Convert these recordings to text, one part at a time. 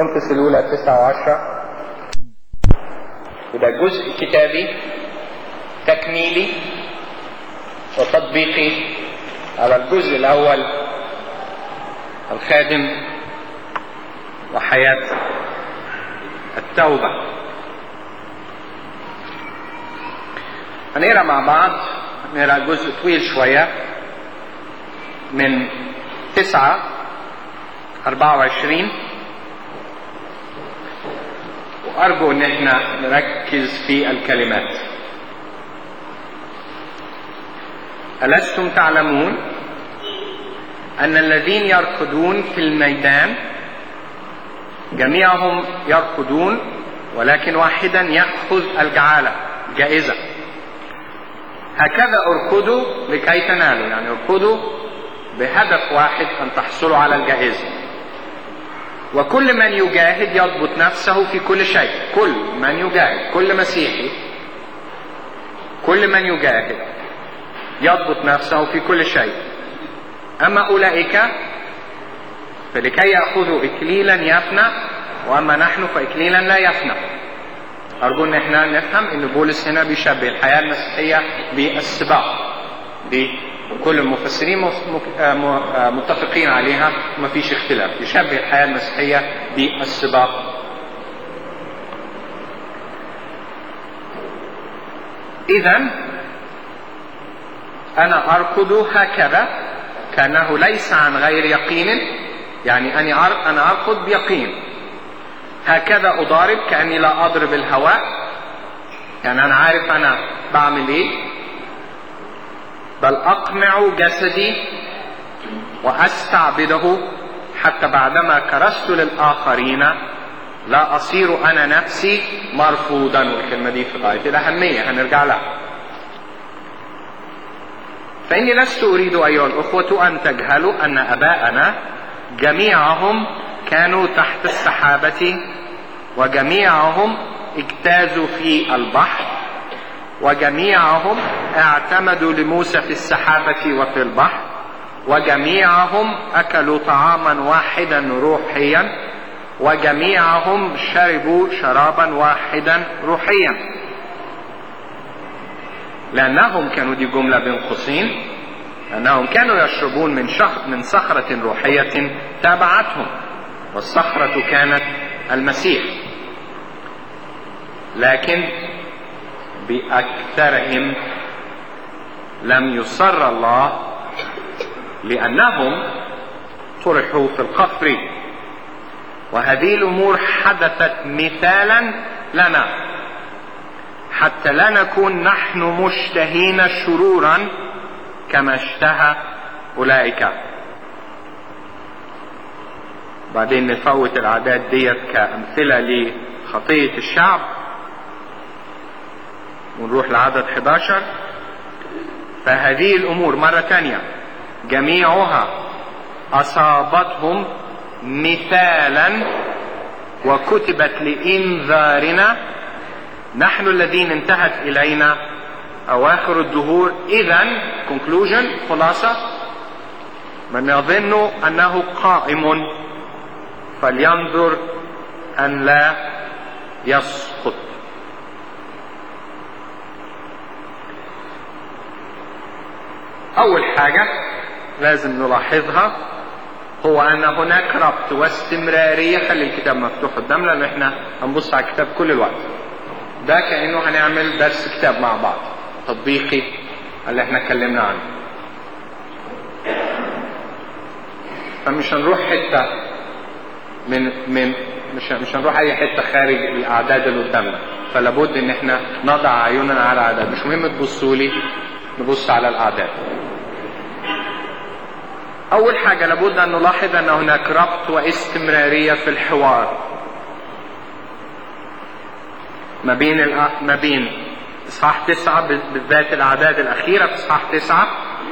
كورنثوس الأولى تسعة وعشرة وده جزء كتابي تكميلي وتطبيقي على الجزء الأول الخادم وحياة التوبة هنقرا مع بعض نقرا جزء طويل شوية من تسعة أربعة وعشرين وأرجو إن احنا نركز في الكلمات ألستم تعلمون أن الذين يركضون في الميدان جميعهم يركضون ولكن واحدا يأخذ الجعالة جائزة هكذا اركضوا لكي تنالوا يعني اركضوا بهدف واحد أن تحصلوا على الجائزة وكل من يجاهد يضبط نفسه في كل شيء كل من يجاهد كل مسيحي كل من يجاهد يضبط نفسه في كل شيء أما أولئك فلكي يأخذوا إكليلا يفنى وأما نحن فإكليلا لا يفنى أرجو إن إحنا نفهم إن بولس هنا بيشبه الحياة المسيحية بالسباق دي كل المفسرين متفقين عليها وما فيش اختلاف يشبه الحياة المسيحية بالسباق إذا أنا أركض هكذا كأنه ليس عن غير يقين يعني أني أنا أركض بيقين هكذا أضارب كأني لا أضرب الهواء يعني أنا عارف أنا بعمل إيه بل أقمع جسدي وأستعبده حتى بعدما كرست للآخرين لا أصير أنا نفسي مرفوضا والكلمة دي في غاية الأهمية هنرجع لها فإني لست أريد أيها الأخوة أن تجهلوا أن أباءنا جميعهم كانوا تحت السحابة وجميعهم اجتازوا في البحر وجميعهم اعتمدوا لموسى في السحابة وفي البحر وجميعهم أكلوا طعاما واحدا روحيا وجميعهم شربوا شرابا واحدا روحيا لأنهم كانوا دي جملة بين قوسين أنهم كانوا يشربون من شخ من صخرة روحية تابعتهم والصخرة كانت المسيح لكن بأكثرهم لم يصر الله لأنهم طرحوا في القفر وهذه الأمور حدثت مثالا لنا حتى لا نكون نحن مشتهين شرورا كما اشتهى أولئك بعدين نفوت العادات ديت كأمثلة لخطية الشعب ونروح لعدد 11 فهذه الأمور مرة تانية جميعها أصابتهم مثالا وكتبت لإنذارنا نحن الذين انتهت إلينا أواخر الدهور إذا conclusion خلاصة من يظن أنه قائم فلينظر أن لا يسقط أول حاجة لازم نلاحظها هو أن هناك ربط واستمرارية خلي الكتاب مفتوح قدامنا لأن احنا هنبص على الكتاب كل الوقت ده كأنه هنعمل درس كتاب مع بعض تطبيقي اللي احنا اتكلمنا عنه فمش هنروح حتة من من مش مش هنروح اي حتة خارج الاعداد اللي قدامنا فلابد ان احنا نضع عيوننا على الاعداد مش مهم تبصوا لي نبص على الاعداد اول حاجة لابد ان نلاحظ ان هناك ربط واستمرارية في الحوار ما بين الأ... ما بين اصحاح تسعة بالذات الاعداد الاخيرة في اصحاح تسعة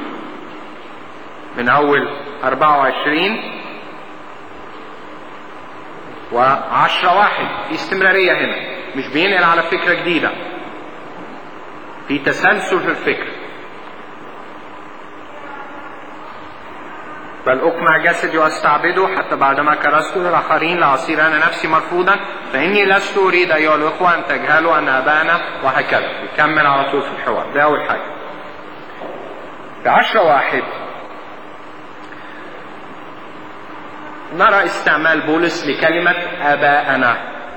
من اول 24 وعشرة واحد في استمرارية هنا مش بينقل على فكرة جديدة في تسلسل في الفكر بل أقمع جسدي وأستعبده حتى بعدما كرست للآخرين لأصير أنا نفسي مرفوضا فإني لست أريد أيها الأخوة أن تجهلوا أن أبانا وهكذا يكمل على طول في الحوار ده أول حاجة في عشرة واحد نرى استعمال بولس لكلمة آباءنا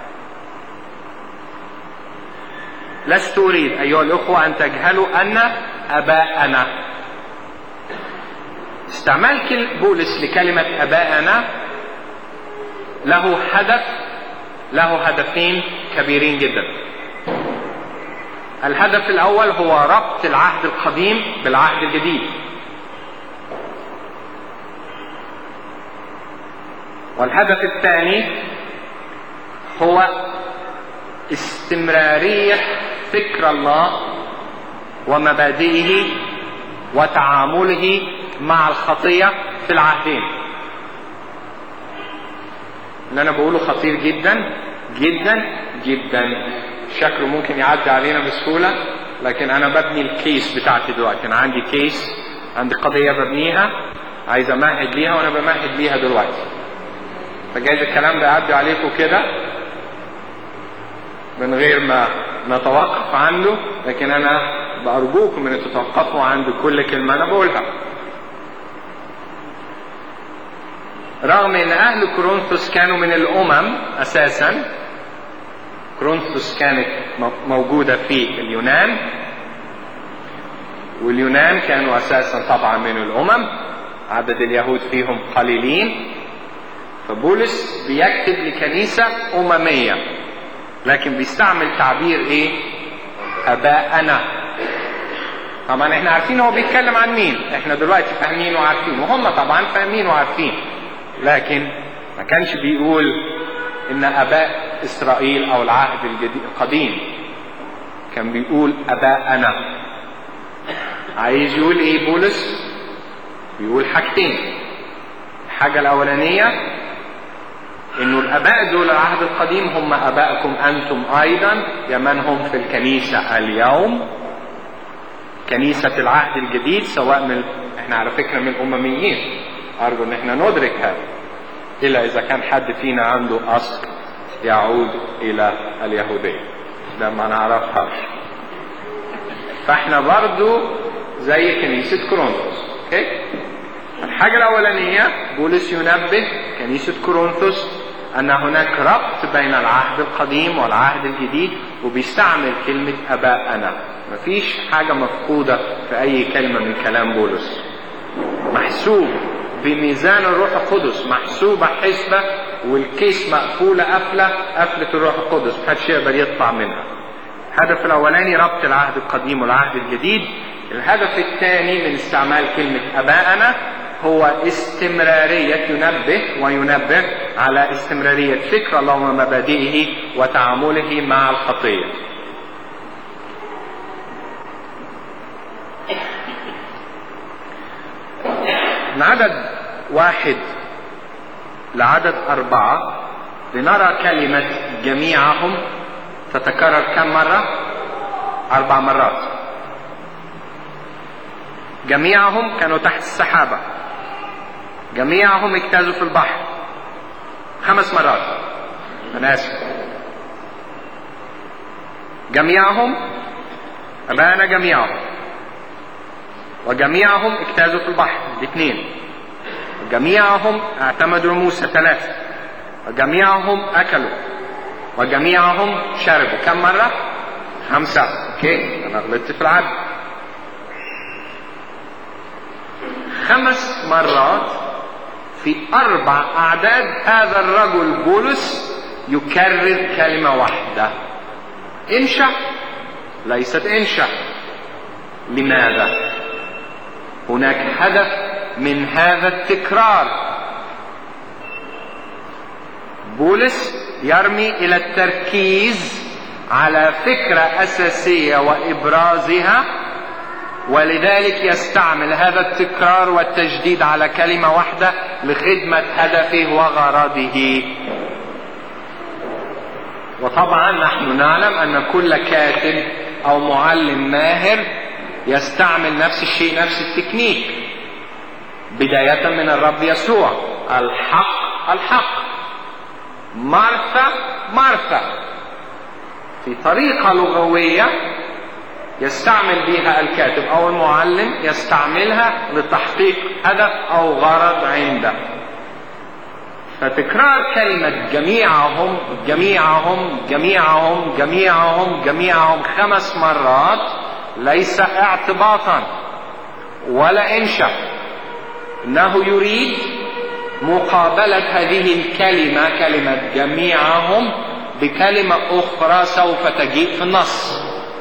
لست أريد أيها الأخوة أن تجهلوا أن أباءنا استعمال بولس لكلمة أباءنا له هدف له هدفين كبيرين جدا الهدف الأول هو ربط العهد القديم بالعهد الجديد والهدف الثاني هو استمرارية فكر الله ومبادئه وتعامله مع الخطية في العهدين اللي أنا بقوله خطير جدا جدا جدا شكله ممكن يعدي علينا بسهولة لكن أنا ببني الكيس بتاعتي دلوقتي أنا عندي كيس عندي قضية ببنيها عايز أمهد ليها وأنا بمهد ليها دلوقتي فجايز الكلام ده يعدي عليكم كده من غير ما نتوقف عنده لكن انا بارجوكم ان تتوقفوا عند كل كلمه انا بقولها رغم ان اهل كورنثوس كانوا من الامم اساسا كورنثوس كانت موجوده في اليونان واليونان كانوا اساسا طبعا من الامم عدد اليهود فيهم قليلين فبولس بيكتب لكنيسه امميه لكن بيستعمل تعبير ايه اباءنا طبعا احنا عارفين هو بيتكلم عن مين احنا دلوقتي فاهمين وعارفين وهم طبعا فاهمين وعارفين لكن ما كانش بيقول ان اباء اسرائيل او العهد الجديد القديم كان بيقول اباءنا عايز يقول ايه بولس بيقول حاجتين الحاجه الاولانيه انه الاباء دول العهد القديم هم ابائكم انتم ايضا يا من هم في الكنيسه اليوم كنيسه العهد الجديد سواء من احنا على فكره من الامميين ارجو ان احنا ندرك هذا الا اذا كان حد فينا عنده اصل يعود الى اليهوديه ده ما نعرفهاش فاحنا برضو زي كنيسه كورنثوس اوكي الحاجة الأولانية بولس ينبه كنيسة كورنثوس أن هناك ربط بين العهد القديم والعهد الجديد وبيستعمل كلمة أباءنا مفيش حاجة مفقودة في أي كلمة من كلام بولس محسوب بميزان الروح القدس محسوبة حسبة والكيس مقفولة قفلة قفلة الروح القدس محدش يقدر يطلع منها الهدف الأولاني ربط العهد القديم والعهد الجديد الهدف الثاني من استعمال كلمة أباءنا هو استمرارية ينبه وينبه على استمرارية فكر الله ومبادئه وتعامله مع الخطية من عدد واحد لعدد أربعة لنرى كلمة جميعهم تتكرر كم مرة؟ أربع مرات جميعهم كانوا تحت السحابة جميعهم اجتازوا في البحر خمس مرات أنا آسف جميعهم أبانا جميعهم وجميعهم اجتازوا في البحر الاثنين وجميعهم اعتمدوا موسى ثلاثة وجميعهم أكلوا وجميعهم شربوا كم مرة؟ خمسة اوكي أنا غلطت في العد خمس مرات في أربع أعداد هذا الرجل بولس يكرر كلمة واحدة انشأ ليست انشأ لماذا؟ هناك هدف من هذا التكرار بولس يرمي إلى التركيز على فكرة أساسية وإبرازها ولذلك يستعمل هذا التكرار والتجديد على كلمة واحدة لخدمة هدفه وغرضه. وطبعا نحن نعلم أن كل كاتب أو معلم ماهر يستعمل نفس الشيء نفس التكنيك. بداية من الرب يسوع الحق الحق مارثا مارثا في طريقة لغوية يستعمل بها الكاتب أو المعلم يستعملها لتحقيق هدف أو غرض عنده فتكرار كلمة جميعهم جميعهم جميعهم جميعهم جميعهم خمس مرات ليس اعتباطا ولا انشاء انه يريد مقابلة هذه الكلمة كلمة جميعهم بكلمة أخرى سوف تجيء في النص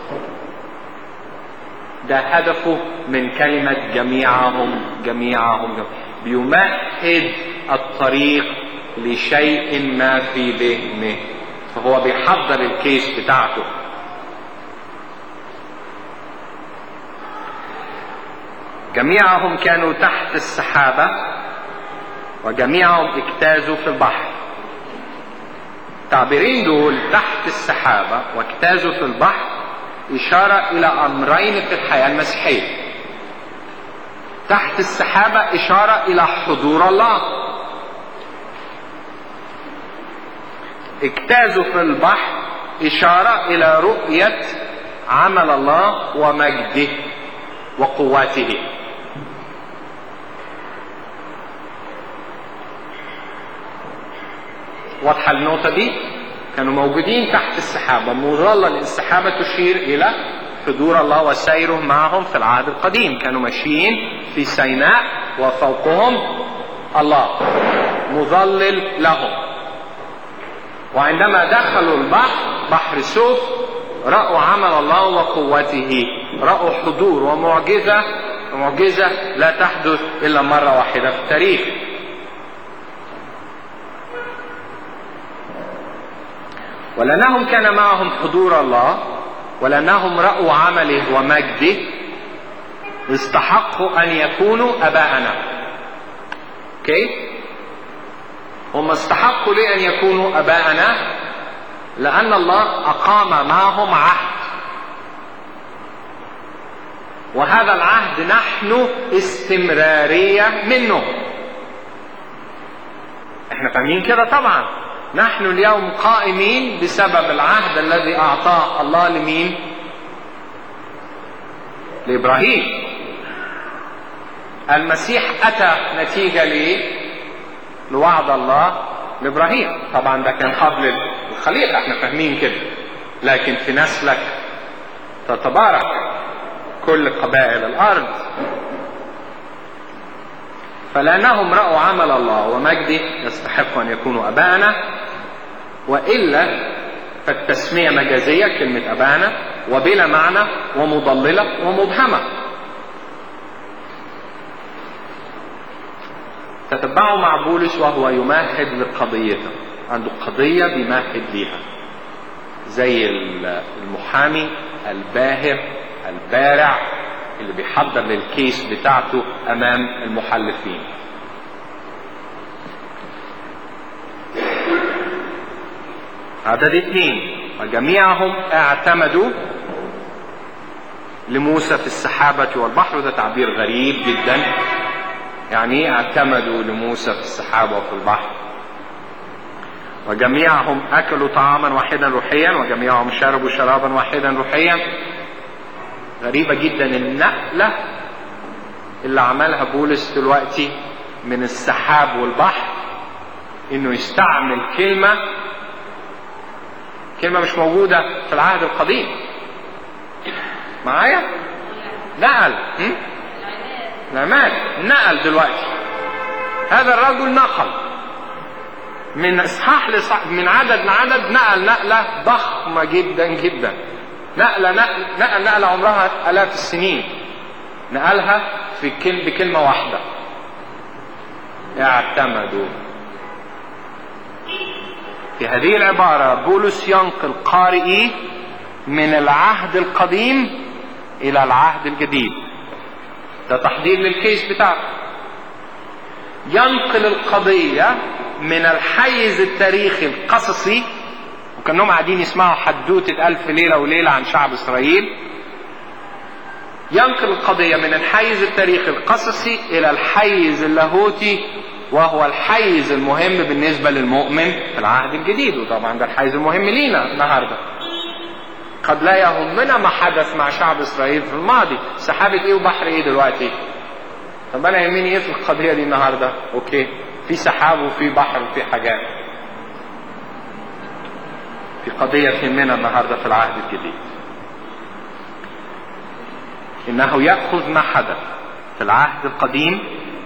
ده هدفه من كلمة جميعهم جميعهم بيمهد الطريق لشيء ما في ذهنه فهو بيحضر الكيس بتاعته جميعهم كانوا تحت السحابة وجميعهم اجتازوا في البحر التعبيرين دول تحت السحابة واجتازوا في البحر إشارة إلى أمرين في الحياة المسيحية تحت السحابة إشارة إلى حضور الله اجتازوا في البحر إشارة إلى رؤية عمل الله ومجده وقواته واضحة النقطة دي كانوا موجودين تحت السحابة مظلة السحابة تشير إلى حضور الله وسيره معهم في العهد القديم كانوا ماشيين في سيناء وفوقهم الله مظلل لهم وعندما دخلوا البحر بحر سوف رأوا عمل الله وقوته رأوا حضور ومعجزة معجزة لا تحدث إلا مرة واحدة في التاريخ ولأنهم كان معهم حضور الله ولأنهم رأوا عمله ومجده استحقوا أن يكونوا أباءنا أوكي هم استحقوا ليه أن يكونوا أباءنا لأن الله أقام معهم عهد وهذا العهد نحن استمرارية منه احنا فاهمين كده طبعا نحن اليوم قائمين بسبب العهد الذي اعطاه الله لمين لابراهيم المسيح اتى نتيجه ليه لوعد الله لابراهيم طبعا ده كان قبل الخليقه احنا فاهمين كده لكن في نسلك تتبارك كل قبائل الارض فلانهم راوا عمل الله ومجده يستحق ان يكونوا اباءنا والا فالتسميه مجازيه كلمه ابانا وبلا معنى ومضلله ومبهمه تتبعوا مع بولس وهو يمهد لقضيته عنده قضيه بيمهد ليها زي المحامي الباهر البارع اللي بيحضر للكيس بتاعته امام المحلفين عدد اثنين وجميعهم اعتمدوا لموسى في السحابة والبحر وده تعبير غريب جدا يعني اعتمدوا لموسى في السحابة وفي البحر وجميعهم أكلوا طعاما واحدا روحيا وجميعهم شربوا شرابا واحدا روحيا غريبة جدا النقلة اللي عملها بولس دلوقتي من السحاب والبحر انه يستعمل كلمة كلمة مش موجودة في العهد القديم معايا نقل العماد نقل دلوقتي هذا الرجل نقل من اصحاح لصح من عدد لعدد نقل نقلة ضخمة جدا جدا نقلة نقل نقل نقلة عمرها آلاف السنين نقلها في كل بكلمة واحدة اعتمدوا في هذه العبارة بولس ينقل قارئي من العهد القديم إلى العهد الجديد ده تحضير للكيس بتاعه ينقل القضية من الحيز التاريخي القصصي وكانهم قاعدين يسمعوا حدوتة ألف ليلة وليلة عن شعب إسرائيل ينقل القضية من الحيز التاريخي القصصي إلى الحيز اللاهوتي وهو الحيز المهم بالنسبة للمؤمن في العهد الجديد وطبعا ده الحيز المهم لينا النهاردة قد لا يهمنا ما حدث مع شعب إسرائيل في الماضي سحابة إيه وبحر إيه دلوقتي طب أنا يهمني إيه في القضية دي النهاردة أوكي في سحاب وفي بحر وفي حاجات في قضية تهمنا النهاردة في العهد الجديد إنه يأخذ ما حدث في العهد القديم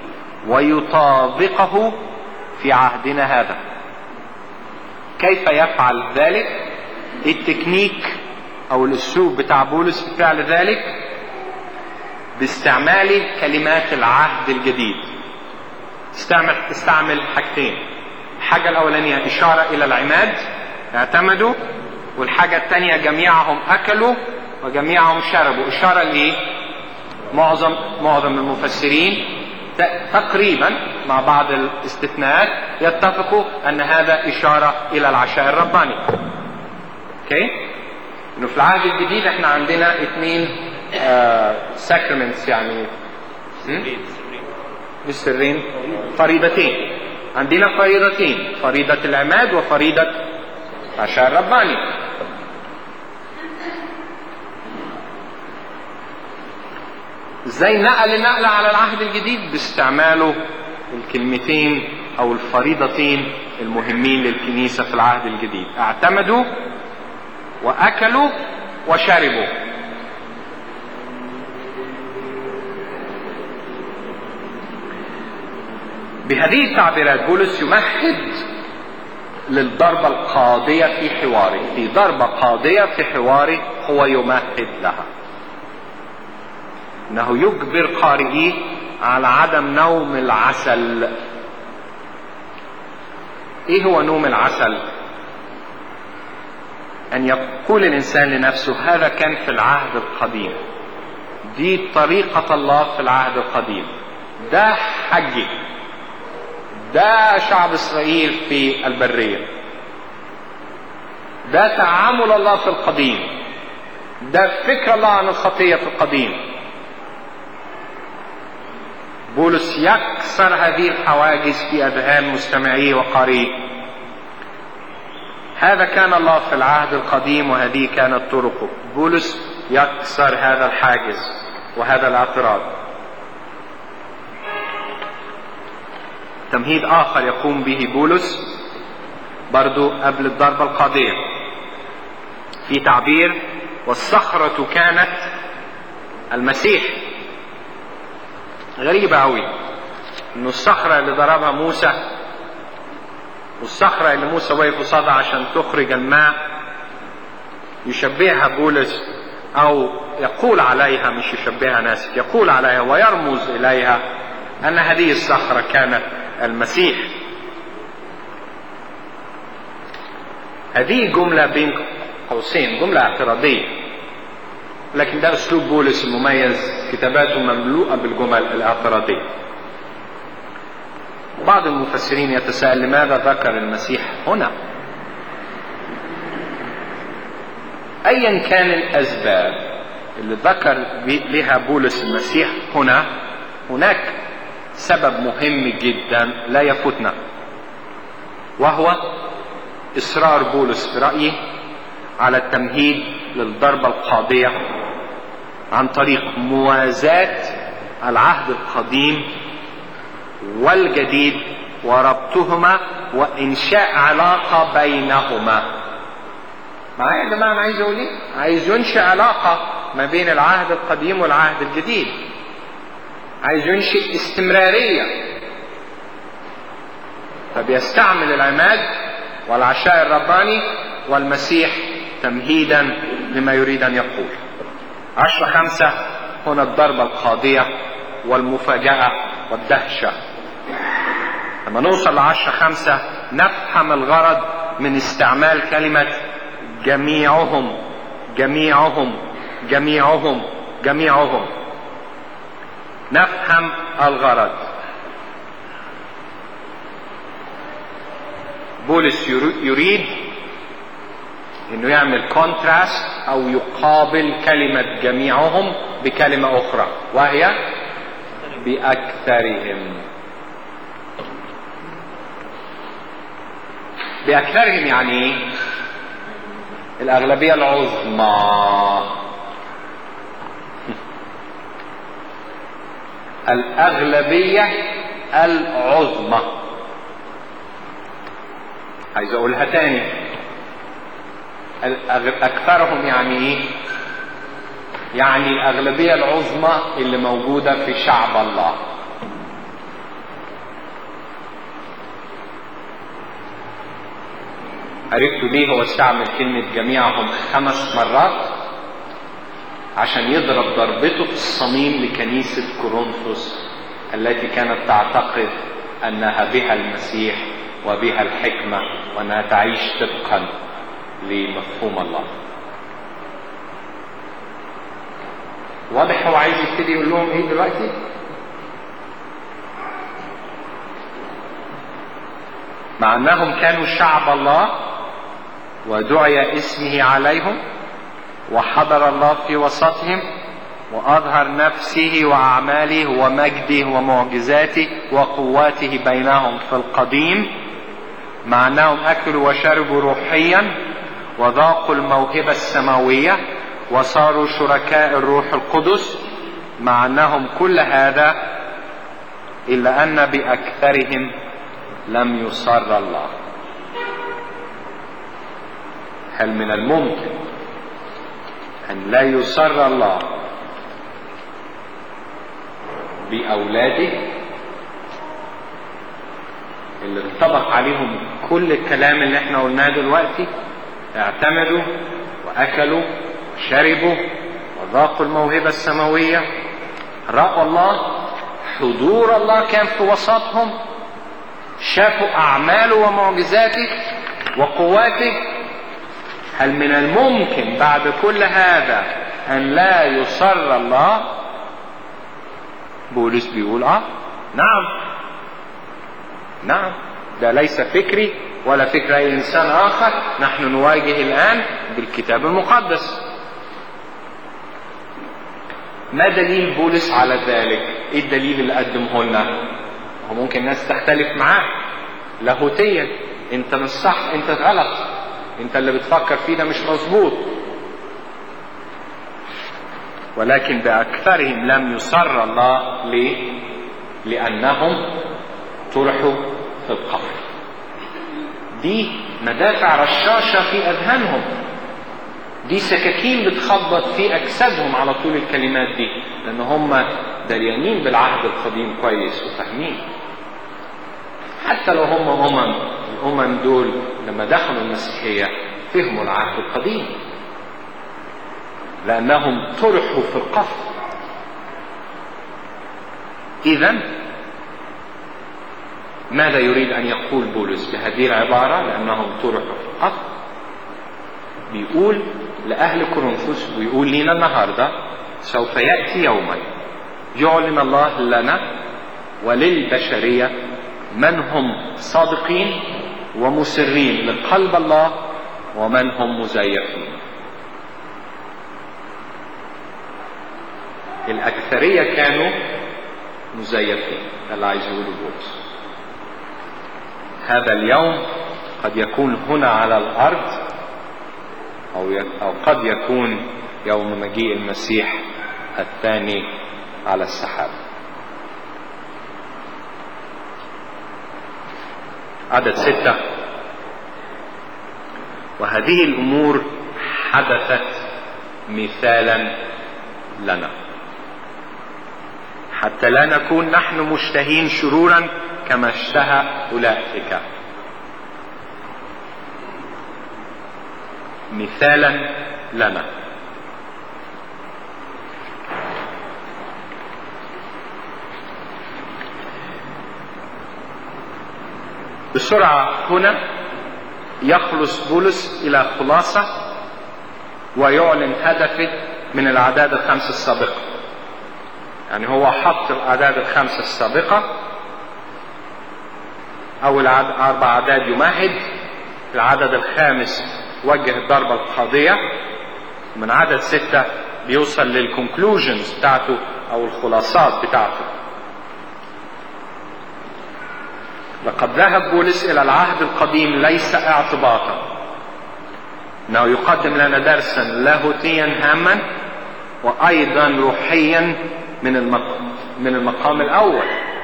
ويطابقه في عهدنا هذا كيف يفعل ذلك التكنيك او الاسلوب بتاع بولس في فعل ذلك باستعمال كلمات العهد الجديد استعمل استعمل حاجتين الحاجة الأولانية إشارة إلى العماد اعتمدوا والحاجة الثانية جميعهم أكلوا وجميعهم شربوا إشارة لإيه؟ معظم معظم المفسرين تقريبا مع بعض الاستثناءات يتفقوا ان هذا اشاره الى العشاء الرباني. اوكي؟ انه في العهد الجديد احنا عندنا اثنين ساكرمنتس يعني مش سرين فريضتين عندنا فريضتين فريضة العماد وفريضة العشاء الرباني ازاي نقل نقلة على العهد الجديد باستعماله الكلمتين او الفريضتين المهمين للكنيسة في العهد الجديد اعتمدوا واكلوا وشربوا بهذه التعبيرات بولس يمهد للضربة القاضية في حواره في ضربة قاضية في حواره هو يمهد لها انه يجبر قارئيه على عدم نوم العسل ايه هو نوم العسل ان يقول الانسان لنفسه هذا كان في العهد القديم دي طريقة الله في العهد القديم ده حجي ده شعب اسرائيل في البرية ده تعامل الله في القديم ده فكر الله عن الخطية في القديم بولس يكسر هذه الحواجز في اذهان مستمعيه وقارئيه هذا كان الله في العهد القديم وهذه كانت طرقه بولس يكسر هذا الحاجز وهذا الاعتراض تمهيد اخر يقوم به بولس برضو قبل الضربة القاضية في تعبير والصخرة كانت المسيح غريبة أوي إنه الصخرة اللي ضربها موسى والصخرة اللي موسى وقف قصادها عشان تخرج الماء يشبهها بولس أو يقول عليها مش يشبهها ناس يقول عليها ويرمز إليها أن هذه الصخرة كانت المسيح هذه جملة بين قوسين جملة اعتراضية لكن ده اسلوب بولس المميز كتاباته مملوءه بالجمل الاعتراضيه بعض المفسرين يتساءل لماذا ذكر المسيح هنا ايا كان الاسباب اللي ذكر بها بولس المسيح هنا هناك سبب مهم جدا لا يفوتنا وهو اصرار بولس في رايي على التمهيد للضربه القاضيه عن طريق موازاة العهد القديم والجديد وربطهما وإنشاء علاقة بينهما. معايا يا جماعة أنا عايز أقول إيه؟ عايز ينشئ علاقة ما بين العهد القديم والعهد الجديد. عايز ينشئ استمرارية. فبيستعمل العماد والعشاء الرباني والمسيح تمهيدا لما يريد أن يقول. عشرة خمسة هنا الضربة القاضية والمفاجأة والدهشة لما نوصل لعشرة خمسة نفهم الغرض من استعمال كلمة جميعهم جميعهم جميعهم جميعهم نفهم الغرض بولس يريد انه يعمل كونتراست او يقابل كلمة جميعهم بكلمة اخرى وهي باكثرهم باكثرهم يعني ايه الاغلبية العظمى الاغلبية العظمى عايز اقولها تاني اكثرهم يعني ايه يعني الاغلبيه العظمى اللي موجوده في شعب الله عرفتوا ليه هو استعمل كلمة جميعهم خمس مرات عشان يضرب ضربته في الصميم لكنيسة كورنثوس التي كانت تعتقد أنها بها المسيح وبها الحكمة وأنها تعيش طبقا لمفهوم الله واضح هو عايز يبتدي يقول لهم ايه دلوقتي مع انهم كانوا شعب الله ودعي اسمه عليهم وحضر الله في وسطهم واظهر نفسه واعماله ومجده ومعجزاته وقواته بينهم في القديم مع انهم اكلوا وشربوا روحيا وذاقوا الموهبه السماويه وصاروا شركاء الروح القدس مع انهم كل هذا الا ان باكثرهم لم يصر الله هل من الممكن ان لا يصر الله باولاده اللي انطبق عليهم كل الكلام اللي احنا قلناه دلوقتي اعتمدوا واكلوا وشربوا وذاقوا الموهبه السماويه راوا الله حضور الله كان في وسطهم شافوا اعماله ومعجزاته وقواته هل من الممكن بعد كل هذا ان لا يصر الله بولس بيقول اه نعم نعم ده ليس فكري ولا فكر اي انسان اخر نحن نواجه الان بالكتاب المقدس ما دليل بولس على ذلك ايه الدليل اللي قدمه لنا هو ممكن الناس تختلف معاه لاهوتيا انت مش صح انت غلط انت اللي بتفكر فيه ده مش مظبوط ولكن باكثرهم لم يصر الله ليه لانهم طرحوا في القبر دي مدافع رشاشة في أذهانهم دي سكاكين بتخبط في أجسادهم على طول الكلمات دي لأن هم دريانين بالعهد القديم كويس وفاهمين حتى لو هم أمم الأمم دول لما دخلوا المسيحية فهموا العهد القديم لأنهم طرحوا في القفر إذا ماذا يريد أن يقول بولس بهذه العبارة لأنهم طرحوا في القفر بيقول لأهل كورنثوس ويقول لنا النهاردة سوف يأتي يوما يعلن الله لنا وللبشرية من هم صادقين ومسرين لقلب الله ومن هم مزيفين الأكثرية كانوا مزيفين ده اللي عايز يقوله بولس هذا اليوم قد يكون هنا على الأرض أو أو قد يكون يوم مجيء المسيح الثاني على السحاب. عدد ستة وهذه الأمور حدثت مثالا لنا حتى لا نكون نحن مشتهين شرورا كما اشتهى أولئك مثالا لنا بسرعة هنا يخلص بولس إلى خلاصة ويعلن هدفه من الأعداد الخمس السابقة يعني هو حط الأعداد الخمسة السابقة أول أربع أعداد يمهد العدد الخامس وجه الضربة القاضية من عدد ستة بيوصل للكونكلوجنز بتاعته أو الخلاصات بتاعته لقد ذهب بولس إلى العهد القديم ليس اعتباطا انه يقدم لنا درسا لاهوتيا هاما وايضا روحيا من المقام من المقام الاول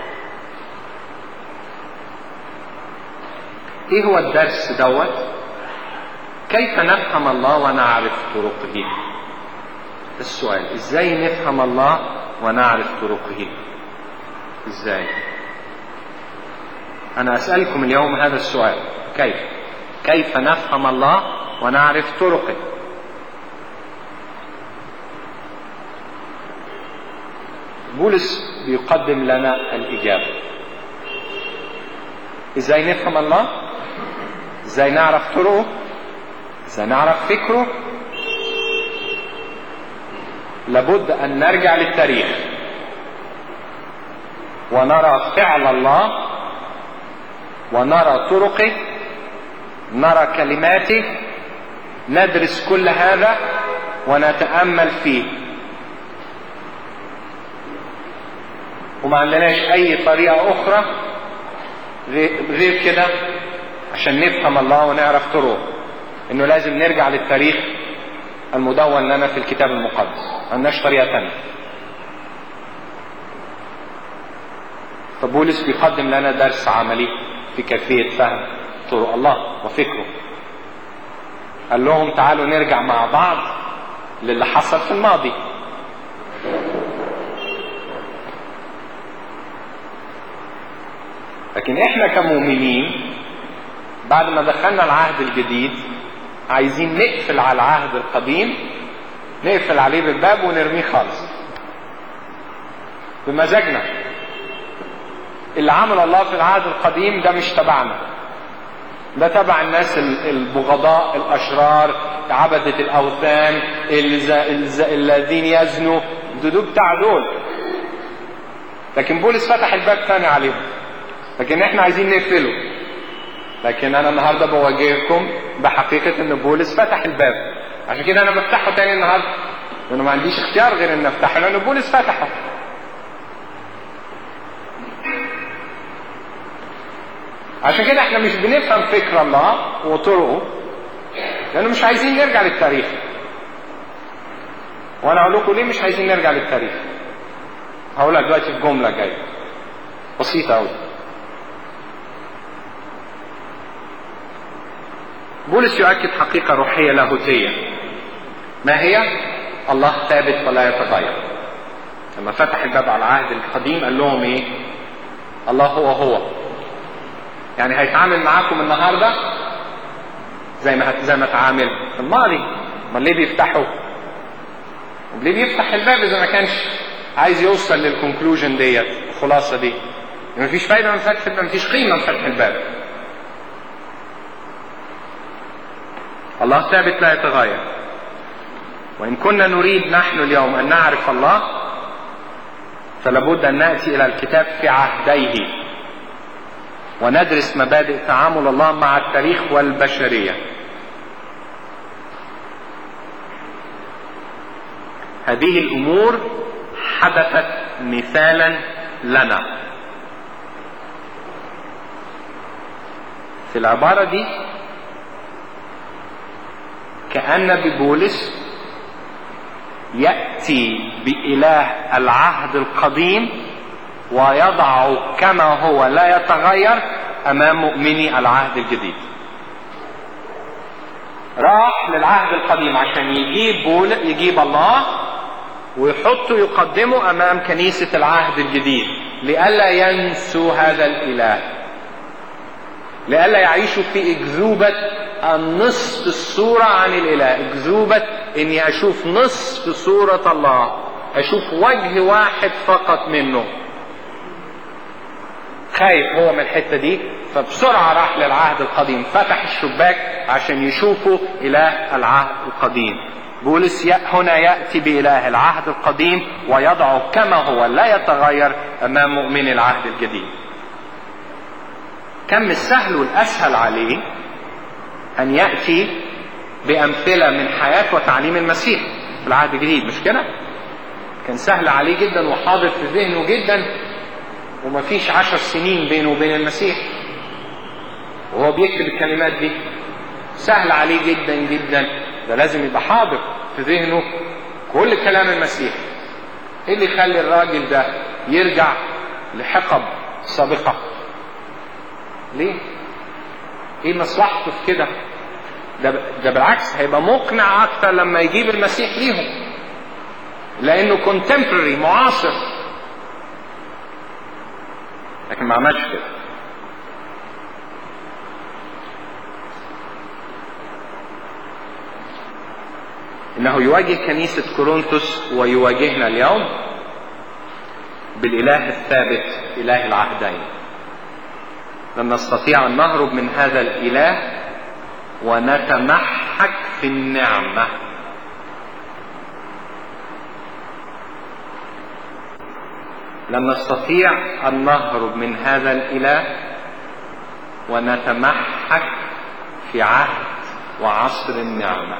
ايه هو الدرس دوت كيف نفهم الله ونعرف طرقه السؤال ازاي نفهم الله ونعرف طرقه ازاي انا اسالكم اليوم هذا السؤال كيف كيف نفهم الله ونعرف طرقه بولس بيقدم لنا الاجابه ازاي نفهم الله ازاي نعرف طرقه ازاي نعرف فكره لابد ان نرجع للتاريخ ونرى فعل الله ونرى طرقه نرى كلماته ندرس كل هذا ونتامل فيه وما عندناش اي طريقه اخرى غير كده عشان نفهم الله ونعرف طرقه انه لازم نرجع للتاريخ المدون لنا في الكتاب المقدس ما عندناش طريقه ثانيه فبولس بيقدم لنا درس عملي في كيفيه فهم طرق الله وفكره قال لهم تعالوا نرجع مع بعض للي حصل في الماضي لكن احنا كمؤمنين بعد ما دخلنا العهد الجديد عايزين نقفل على العهد القديم نقفل عليه بالباب ونرميه خالص بمزاجنا اللي عمل الله في العهد القديم ده مش تبعنا ده تبع الناس البغضاء الاشرار عبدة الاوثان الذين يزنوا دول بتاع دول لكن بولس فتح الباب تاني عليهم لكن احنا عايزين نقفله لكن انا النهارده بواجهكم بحقيقه ان بولس فتح الباب عشان كده انا بفتحه تاني النهارده لانه ما عنديش اختيار غير ان افتحه لان بولس فتحه عشان كده احنا مش بنفهم فكر الله وطرقه لانه مش عايزين نرجع للتاريخ وانا اقول لكم ليه مش عايزين نرجع للتاريخ هقولها دلوقتي في جمله جايه بسيطه قوي بولس يؤكد حقيقة روحية لاهوتية ما هي؟ الله ثابت ولا يتغير لما فتح الباب على العهد القديم قال لهم ايه؟ الله هو هو يعني هيتعامل معاكم النهارده زي ما زي ما اتعامل في الماضي امال ليه بيفتحوا؟ ليه بيفتح الباب اذا ما كانش عايز يوصل للكونكلوجن ديت الخلاصه دي مفيش فايده من فتح الباب مفيش قيمه من فتح الباب الله ثابت لا يتغير وإن كنا نريد نحن اليوم أن نعرف الله فلابد أن نأتي إلى الكتاب في عهديه وندرس مبادئ تعامل الله مع التاريخ والبشرية هذه الأمور حدثت مثالا لنا في العبارة دي كأن ببولس يأتي بإله العهد القديم ويضعه كما هو لا يتغير أمام مؤمني العهد الجديد راح للعهد القديم عشان يجيب بول يجيب الله ويحطه يقدمه أمام كنيسة العهد الجديد لئلا ينسوا هذا الإله لئلا يعيشوا في أكذوبة النصف الصورة عن الإله أكذوبة إني أشوف نصف صورة الله أشوف وجه واحد فقط منه خايف هو من الحتة دي فبسرعة راح للعهد القديم فتح الشباك عشان يشوفوا إله العهد القديم بولس هنا يأتي بإله العهد القديم ويضعه كما هو لا يتغير أمام مؤمن العهد الجديد كم السهل والأسهل عليه أن يأتي بأمثلة من حياة وتعليم المسيح في العهد الجديد مش كده؟ كان سهل عليه جدا وحاضر في ذهنه جدا ومفيش عشر سنين بينه وبين المسيح وهو بيكتب الكلمات دي سهل عليه جدا جدا ده لازم يبقى حاضر في ذهنه كل كلام المسيح ايه اللي يخلي الراجل ده يرجع لحقب سابقة ليه ايه مصلحته في كده ده, ده بالعكس هيبقى مقنع اكتر لما يجيب المسيح ليهم لانه كونتمبرري معاصر لكن ما عملش كده انه يواجه كنيسة كورنثوس ويواجهنا اليوم بالاله الثابت اله العهدين لن نستطيع ان نهرب من هذا الاله ونتمحك في النعمه لن نستطيع ان نهرب من هذا الاله ونتمحك في عهد وعصر النعمه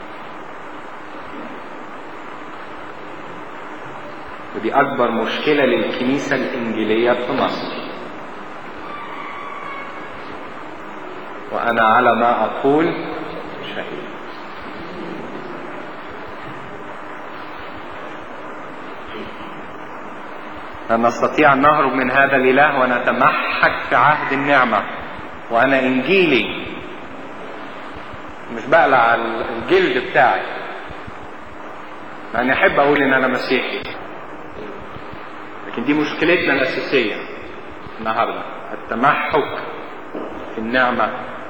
ودي اكبر مشكله للكنيسه الانجيليه في مصر وانا على ما اقول شهيد لن نستطيع ان نهرب من هذا الاله ونتمحك في عهد النعمه وانا انجيلي مش بقلع الجلد بتاعي يعني احب اقول ان انا مسيحي لكن دي مشكلتنا الاساسيه النهارده التمحك في النعمه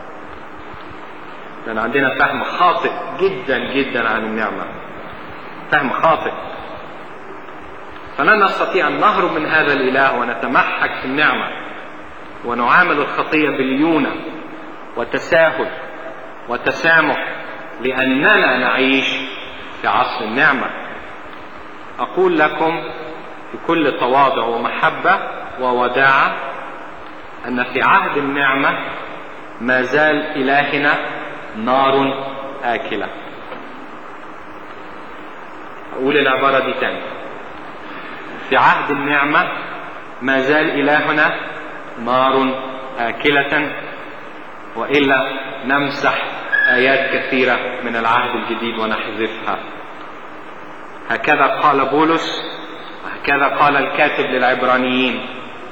لان عندنا فهم خاطئ جدا جدا عن النعمه فهم خاطئ فلن نستطيع ان نهرب من هذا الاله ونتمحك في النعمه ونعامل الخطيه بليونه وتساهل وتسامح لاننا نعيش في عصر النعمه اقول لكم بكل تواضع ومحبه ووداعه ان في عهد النعمه ما زال الهنا نار اكله اقول العباره دي تاني في عهد النعمة ما زال إلهنا نار آكلة وإلا نمسح آيات كثيرة من العهد الجديد ونحذفها هكذا قال بولس وهكذا قال الكاتب للعبرانيين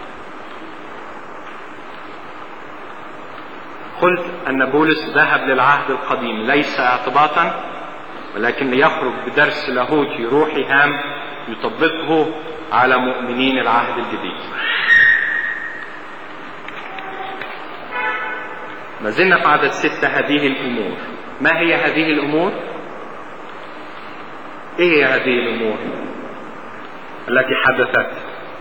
قلت أن بولس ذهب للعهد القديم ليس اعتباطا ولكن ليخرج بدرس لاهوتي روحي هام يطبقه على مؤمنين العهد الجديد ما زلنا في عدد ستة هذه الأمور ما هي هذه الأمور إيه هي هذه الأمور التي حدثت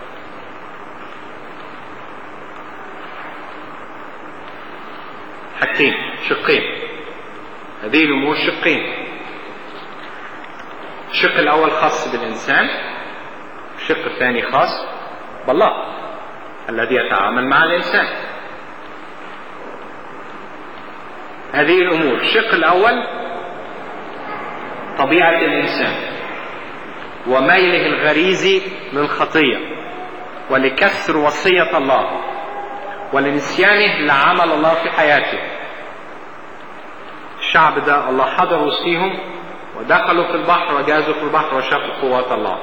حاجتين شقين هذه الأمور شقين الشق الأول خاص بالإنسان الشق الثاني خاص بالله الذي يتعامل مع الإنسان هذه الأمور الشق الأول طبيعة الإنسان وميله الغريزي للخطية ولكسر وصية الله ولنسيانه لعمل الله في حياته الشعب ده الله حضر وسطيهم ودخلوا في البحر وجازوا في البحر وشافوا قوات الله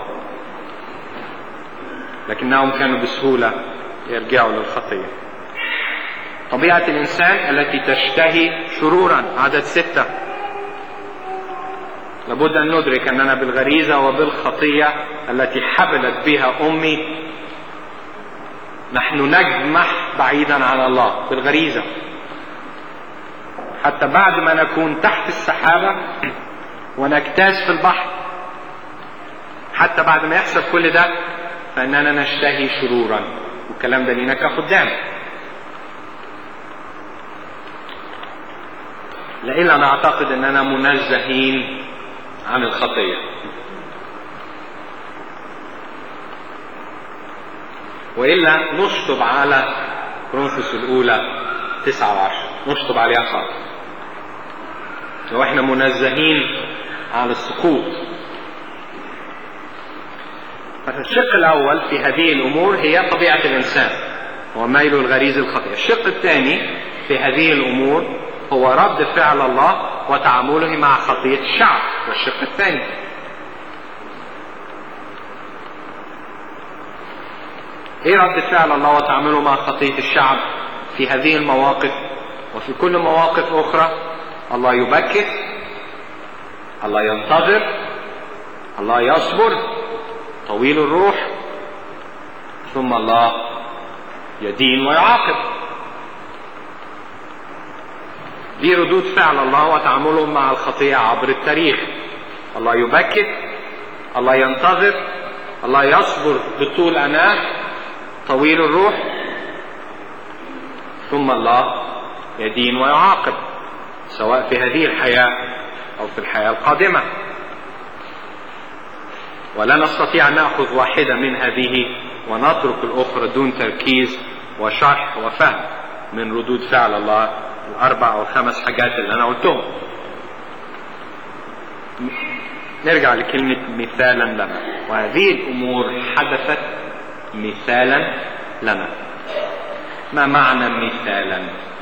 لكنهم كانوا بسهولة يرجعوا للخطية طبيعة الإنسان التي تشتهي شرورا عدد ستة لابد أن ندرك أننا بالغريزة وبالخطية التي حبلت بها أمي نحن نجمح بعيدا عن الله بالغريزة حتى بعد ما نكون تحت السحابة ونجتاز في البحر حتى بعد ما يحصل كل ده فإننا نشتهي شرورا والكلام ده لينا كخدام لإلا نعتقد أننا منزهين عن الخطية وإلا نشطب على كرونسوس الأولى تسعة وعشرة نشطب عليها خالص واحنا منزهين عن السقوط الشق الاول في هذه الامور هي طبيعه الانسان وميل الغريز الخطيئه الشق الثاني في هذه الامور هو رد فعل الله وتعامله مع خطيه الشعب والشق الثاني ايه رد فعل الله وتعامله مع خطيه الشعب في هذه المواقف وفي كل مواقف اخرى الله يبكت الله ينتظر الله يصبر طويل الروح ثم الله يدين ويعاقب دي ردود فعل الله وتعامله مع الخطيئة عبر التاريخ الله يبكت الله ينتظر الله يصبر بطول أناه طويل الروح ثم الله يدين ويعاقب سواء في هذه الحياة أو في الحياة القادمة ولا نستطيع أن نأخذ واحدة من هذه ونترك الأخرى دون تركيز وشرح وفهم من ردود فعل الله الأربع أو الخمس حاجات اللي أنا قلتهم نرجع لكلمة مثالا لنا وهذه الأمور حدثت مثالا لنا ما معنى مثالا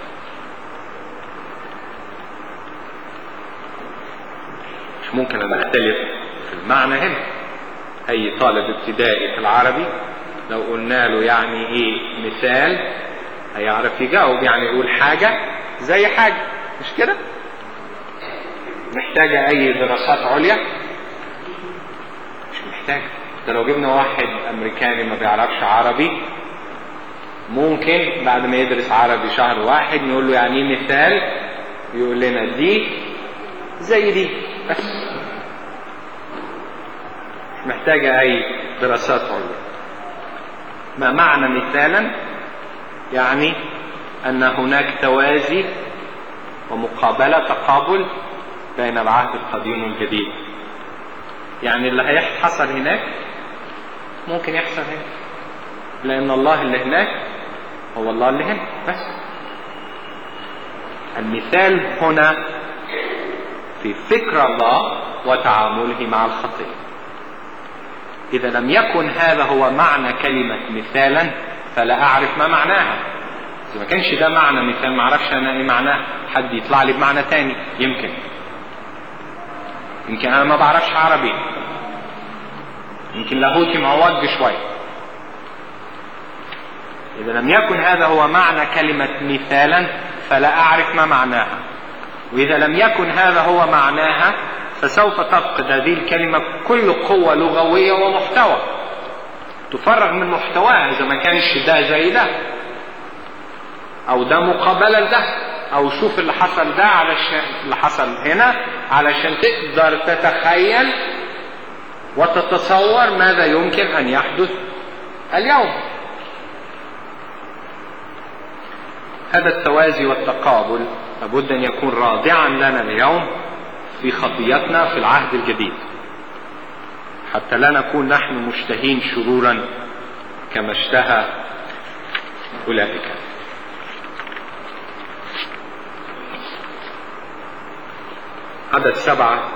مش ممكن أن أختلف في المعنى هنا أي طالب ابتدائي في العربي لو قلنا له يعني إيه مثال هيعرف يجاوب يعني يقول حاجة زي حاجة مش كده؟ محتاجة أي دراسات عليا؟ مش محتاجة ده لو جبنا واحد أمريكاني ما بيعرفش عربي ممكن بعد ما يدرس عربي شهر واحد نقول له يعني ايه مثال يقول لنا دي زي دي بس مش محتاجة أي دراسات عليا ما معنى مثالا يعني أن هناك توازي ومقابلة تقابل بين العهد القديم والجديد يعني اللي هيحصل هناك ممكن يحصل هنا لأن الله اللي هناك هو الله اللي هنا بس المثال هنا في فكر الله وتعامله مع الخطية إذا لم يكن هذا هو معنى كلمة مثالا فلا أعرف ما معناها إذا ما كانش ده معنى مثال ما أعرفش أنا إيه معناه حد يطلع لي بمعنى تاني يمكن يمكن أنا ما بعرفش عربي يمكن لاهوتي معوج شوية إذا لم يكن هذا هو معنى كلمة مثالا فلا أعرف ما معناها وإذا لم يكن هذا هو معناها فسوف تفقد هذه الكلمة كل قوة لغوية ومحتوى تفرغ من محتواها إذا ما كانش ده زي ده أو ده مقابلة لده أو شوف اللي حصل ده علشان اللي حصل هنا علشان تقدر تتخيل وتتصور ماذا يمكن أن يحدث اليوم هذا التوازي والتقابل لابد أن يكون رادعا لنا اليوم في خطيتنا في العهد الجديد حتى لا نكون نحن مشتهين شرورا كما اشتهى أولئك عدد سبعة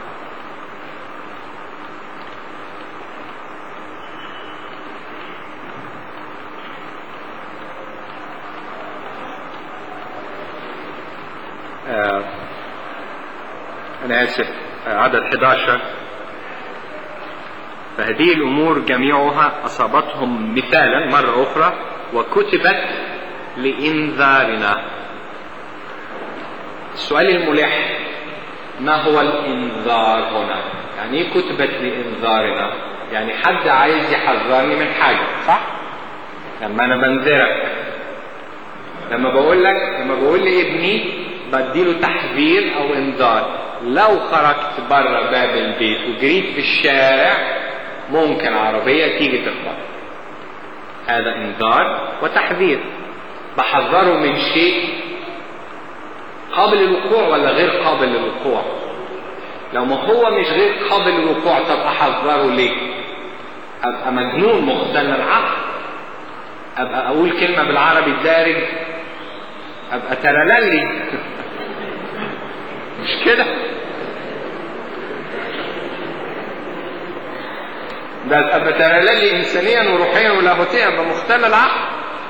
آه أنا آسف آه عدد 11 فهذه الأمور جميعها أصابتهم مثالا مرة أخرى وكتبت لإنذارنا السؤال الملح ما هو الإنذار هنا يعني إيه كتبت لإنذارنا يعني حد عايز يحذرني من حاجة صح لما أنا بنذرك لما بقول لك لما بقول لابني بديله تحذير او انذار لو خرجت بره باب البيت وجريت في الشارع ممكن عربية تيجي تخبط هذا انذار وتحذير بحذره من شيء قابل للوقوع ولا غير قابل للوقوع لو ما هو مش غير قابل للوقوع طب احذره ليه ابقى مجنون مختل العقل ابقى اقول كلمه بالعربي الدارج ابقى ترللي مش كده ده ابقى ترللي انسانيا وروحيا ولاهوتيا ابقى مختل العقل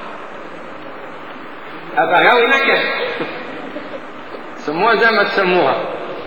ابقى غاوي نكد سموها زي ما تسموها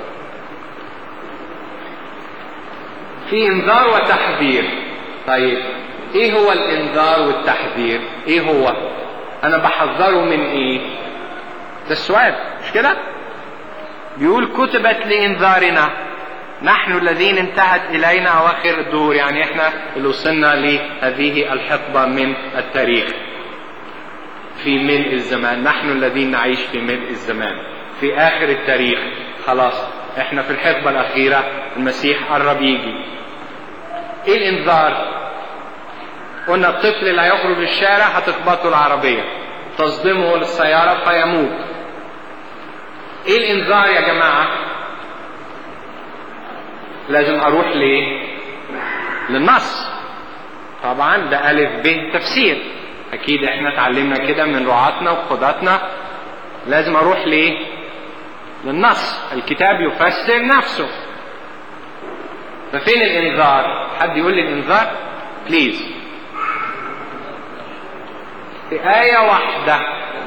في انذار وتحذير طيب ايه هو الانذار والتحذير ايه هو انا بحذره من ايه ده السؤال مش كده بيقول كتبت لانذارنا نحن الذين انتهت الينا اواخر الدهور يعني احنا اللي وصلنا لهذه الحقبه من التاريخ في ملء الزمان نحن الذين نعيش في ملء الزمان في اخر التاريخ خلاص احنا في الحقبه الاخيره المسيح قرب يجي ايه الانذار قلنا الطفل اللي هيخرج الشارع هتخبطه العربيه تصدمه السياره فيموت ايه الانذار يا جماعه لازم اروح ليه للنص طبعا ده الف ب تفسير اكيد احنا اتعلمنا كده من رعاتنا وقضاتنا لازم اروح ليه للنص الكتاب يفسر نفسه ففين الانذار حد يقول لي الانذار بليز في آية واحدة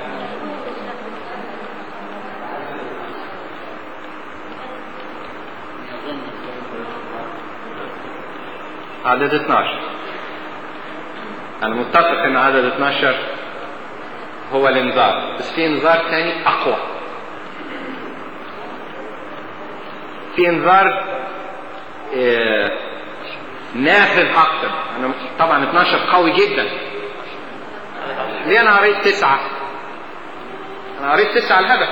عدد 12 أنا متفق إن عدد 12 هو الإنذار بس في إنذار ثاني أقوى في إنذار آه نافذ أكتر أنا طبعا 12 قوي جدا ليه أنا قريت تسعة؟ أنا قريت تسعة الهدف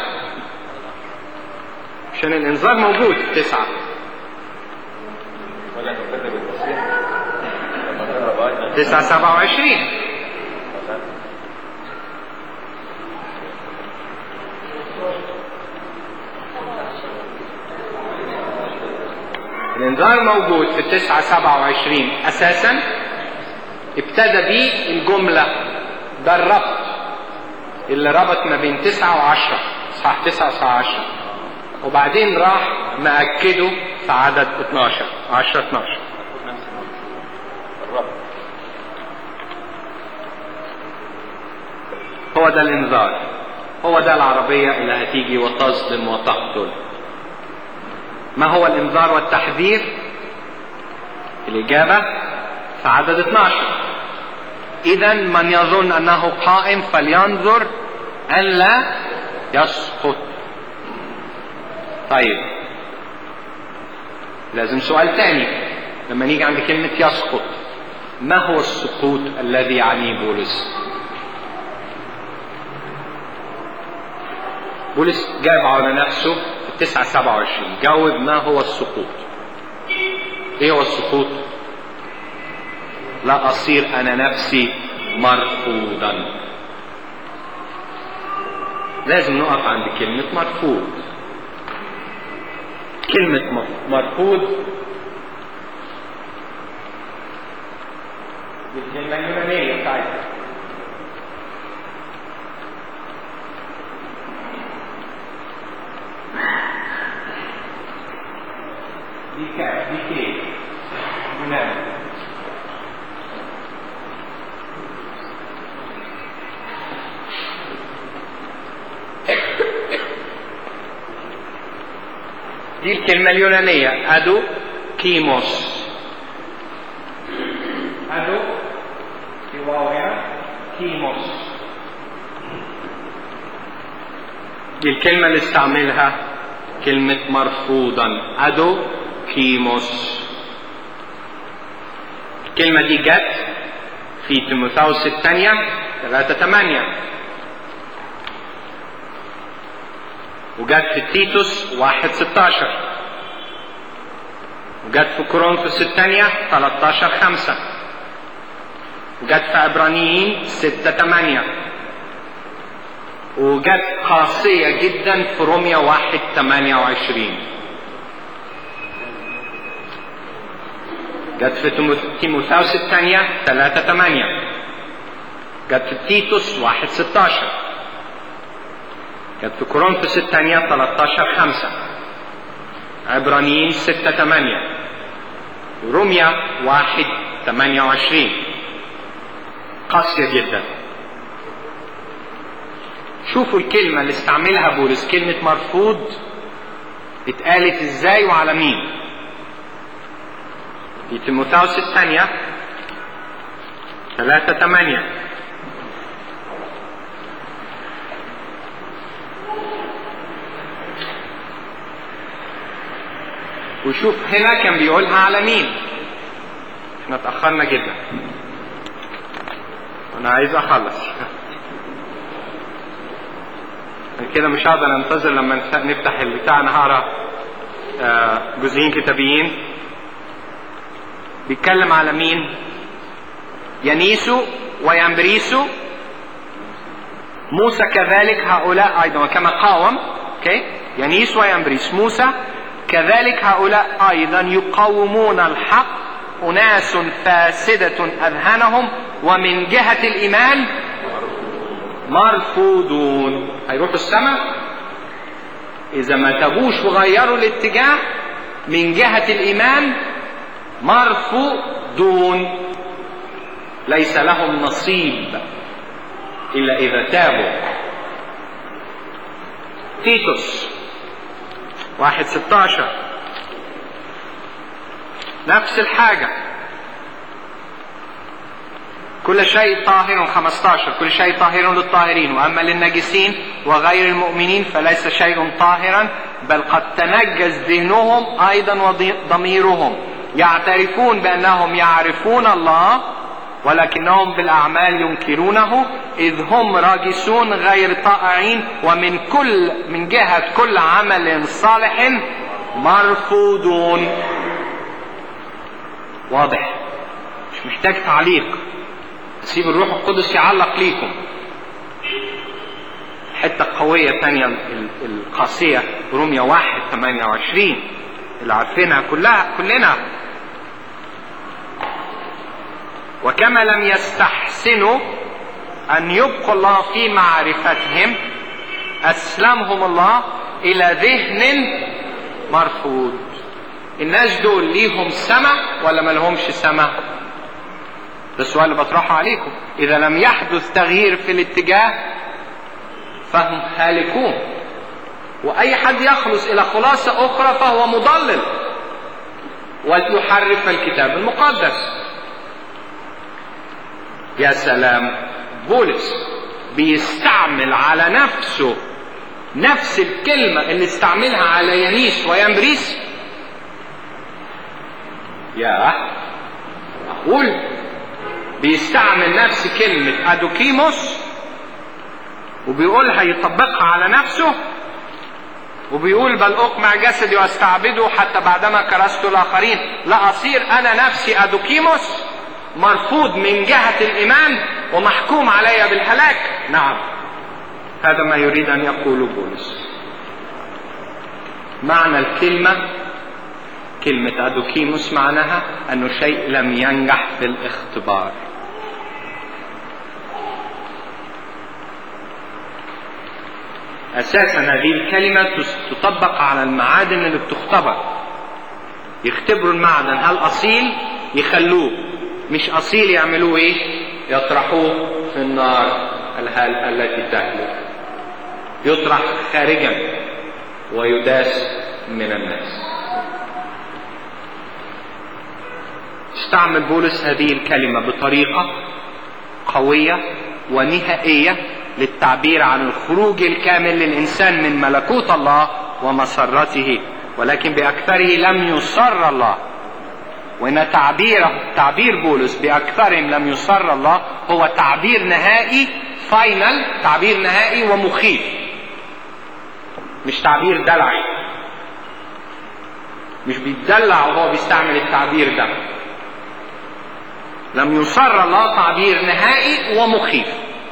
عشان الإنذار موجود في تسعة تسعة سبعة وعشرين الانذار موجود في التسعة سبعة وعشرين أساسا ابتدى بيه الجملة ده الربط اللي ربط ما بين تسعة وعشرة صح تسعة وصح عشرة وبعدين راح مأكده في عدد 12 10 12 هو ده الانذار هو ده العربية اللي هتيجي وتصدم وتقتل ما هو الانذار والتحذير الإجابة في عدد 12 إذا من يظن أنه قائم فلينظر أن لا يسقط طيب لازم سؤال تاني لما نيجي عند كلمة يسقط ما هو السقوط الذي يعنيه بولس بولس جاوب على نفسه في التسعة سبعة وعشرين جاوب ما هو السقوط ايه هو السقوط لا أصير أنا نفسي مرفوضا لازم نقف عند كلمة مرفوض كلمة مرفوض بالكلمة اليونانية بتاعتها دي كاف دي كي يوناني دي الكلمة اليونانية أدو كيموس أدو في واو هنا كيموس دي الكلمة اللي استعملها كلمة مرفوضا أدو كيموس الكلمة دي جت في تيموثاوس الثانية 3 8 وجت في تيتوس 1 16 وجت في كورنثوس الثانية 13 5 وجت في عبرانيين 6 8 وجت قاسية جدا في روميا 1 28 جت في تيموثاوس الثانية 3 8 جت في تيتوس 1 16 كانت في كورنثوس الثانية 13 5 عبرانيين ستة ثمانية رمية واحد ثمانية وعشرين قاسية جدا شوفوا الكلمة اللي استعملها بولس كلمة مرفوض اتقالت ازاي وعلى مين في تيموثاوس الثانية ثلاثة ثمانية وشوف هنا كان بيقولها على مين احنا اتأخرنا جدا انا عايز اخلص كده مش هقدر انتظر لما نفتح البتاع انا هقرا جزئين كتابيين بيتكلم على مين ينيسو ويمبريسو موسى كذلك هؤلاء ايضا وكما قاوم اوكي ينيس ويمبريس موسى كذلك هؤلاء ايضا يقاومون الحق اناس فاسده اذهانهم ومن جهه الايمان مرفوضون هيروحوا السماء اذا ما تابوش وغيروا الاتجاه من جهه الايمان مرفوضون ليس لهم نصيب الا اذا تابوا تيتوس واحد ستاشر نفس الحاجة كل شيء طاهر 15 كل شيء طاهر للطاهرين واما للنجسين وغير المؤمنين فليس شيء طاهرا بل قد تنجس ذهنهم ايضا وضميرهم يعترفون بانهم يعرفون الله ولكنهم بالاعمال ينكرونه اذ هم راجسون غير طائعين ومن كل من جهه كل عمل صالح مرفوضون واضح مش محتاج تعليق سيب الروح القدس يعلق ليكم حتة قوية تانية القاسية رومية واحد ثمانية وعشرين اللي عارفينها كلها كلنا وكما لم يستحسنوا أن يبقوا الله في معرفتهم أسلمهم الله إلى ذهن مرفوض الناس دول ليهم سمع ولا ما لهمش سمع ده السؤال اللي بطرحه عليكم إذا لم يحدث تغيير في الاتجاه فهم هالكون وأي حد يخلص إلى خلاصة أخرى فهو مضلل ويحرف الكتاب المقدس يا سلام بولس بيستعمل على نفسه نفس الكلمة اللي استعملها على ينيس وينبريس يا أقول بيستعمل نفس كلمة أدوكيموس وبيقولها يطبقها على نفسه وبيقول بل أقمع جسدي واستعبده حتى بعدما كرست الآخرين لا أصير أنا نفسي أدوكيموس مرفوض من جهة الإيمان ومحكوم علي بالهلاك نعم هذا ما يريد أن يقوله بولس معنى الكلمة كلمة أدوكيموس معناها أنه شيء لم ينجح في الاختبار أساسا هذه الكلمة تطبق على المعادن اللي بتختبر يختبروا المعدن هل أصيل يخلوه مش أصيل يعملوه إيه يطرحوه في النار الهال التي تهلك يطرح خارجا ويداس من الناس استعمل بولس هذه الكلمة بطريقة قوية ونهائية للتعبير عن الخروج الكامل للإنسان من ملكوت الله ومسرته ولكن بأكثره لم يصر الله وإن تعبيره تعبير بولس بأكثرهم لم يصر الله هو تعبير نهائي فاينل تعبير نهائي ومخيف مش تعبير دلعي مش بيتدلع وهو بيستعمل التعبير ده لم يصر الله تعبير نهائي ومخيف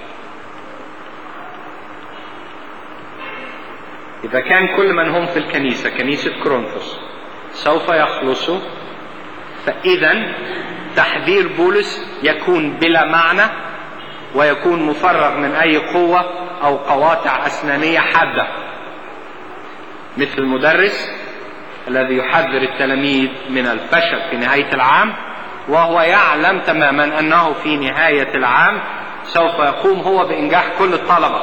إذا كان كل من هم في الكنيسة كنيسة كورنثوس سوف يخلصوا فإذا تحذير بولس يكون بلا معنى ويكون مفرغ من أي قوة أو قواطع أسنانية حادة مثل المدرس الذي يحذر التلاميذ من الفشل في نهاية العام وهو يعلم تماما أنه في نهاية العام سوف يقوم هو بإنجاح كل الطلبة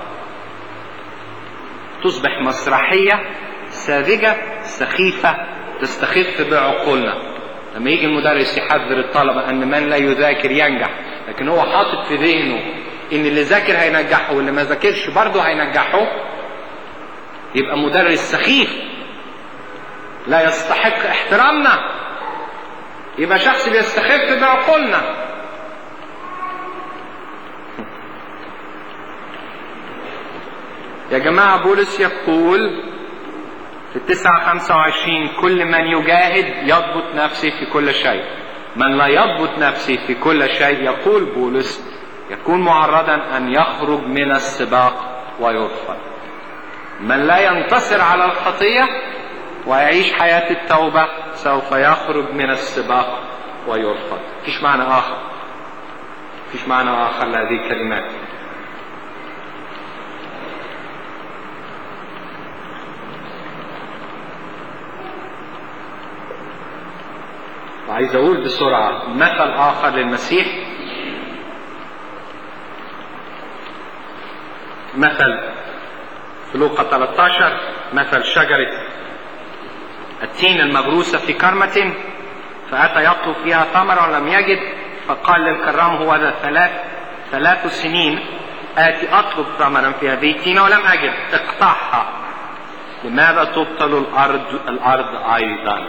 تصبح مسرحية ساذجة سخيفة تستخف بعقولنا لما يجي المدرس يحذر الطلبة أن من لا يذاكر ينجح لكن هو حاطط في ذهنه إن اللي ذاكر هينجحه واللي ما ذاكرش برضه هينجحه يبقى مدرس سخيف لا يستحق احترامنا يبقى شخص بيستخف بعقولنا يا جماعة بولس يقول في التسعة خمسة وعشرين كل من يجاهد يضبط نفسه في كل شيء من لا يضبط نفسه في كل شيء يقول بولس يكون معرضا أن يخرج من السباق ويرفض من لا ينتصر على الخطية ويعيش حياة التوبة سوف يخرج من السباق ويرفض فيش معنى آخر فيش معنى آخر لهذه الكلمات وعايز اقول بسرعة مثل اخر للمسيح مثل في لوقا 13 مثل شجرة التين المغروسة في كرمة فأتى يطلب فيها ثمرا ولم يجد فقال للكرام هو ذا ثلاث ثلاث سنين آتي أطلب ثمرا في هذه التينة ولم أجد اقطعها لماذا تبطل الأرض الأرض أيضا